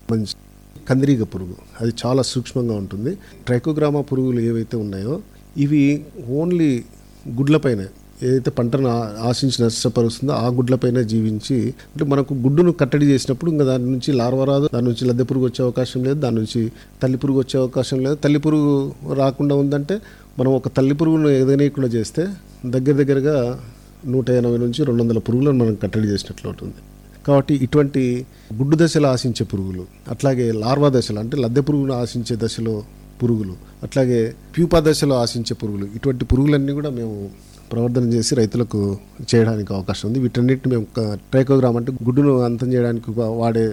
మంచి కందిరీగ పురుగు అది చాలా సూక్ష్మంగా ఉంటుంది ట్రైకోగ్రామా పురుగులు ఏవైతే ఉన్నాయో ఇవి ఓన్లీ గుడ్లపైన ఏదైతే పంటను ఆ- ఆశించి నష్టపరుస్తుందో ఆ గుడ్లపైన జీవించి అంటే మనకు గుడ్డును కట్టడి చేసినప్పుడు ఇంకా దాని నుంచి లార్వా రాదు దాని నుంచి లద్దె పురుగు వచ్చే అవకాశం లేదు దాని నుంచి తల్లి పురుగు వచ్చే అవకాశం లేదు తల్లి పురుగు రాకుండా ఉందంటే మనం ఒక తల్లి పురుగును ఎదగనీయకుండా చేస్తే దగ్గర దగ్గరగా నూట ఎనభై నుంచి రెండు వందల పురుగులను మనం కట్టడి చేసినట్లు అవుతుంది కాబట్టి ఇటువంటి గుడ్డు దశలో ఆశించే పురుగులు అట్లాగే లార్వా దశలో అంటే లద్దె పురుగును ఆశించే దశలో పురుగులు అట్లాగే ప్యూపా దశలో ఆశించే పురుగులు ఇటువంటి పురుగులన్నీ కూడా మేము ప్రవర్ధన చేసి రైతులకు చేయడానికి అవకాశం ఉంది వీటన్నిటిని మేము ట్రైకోగ్రామ్ అంటే గుడ్డును అంతం చేయడానికి వాడే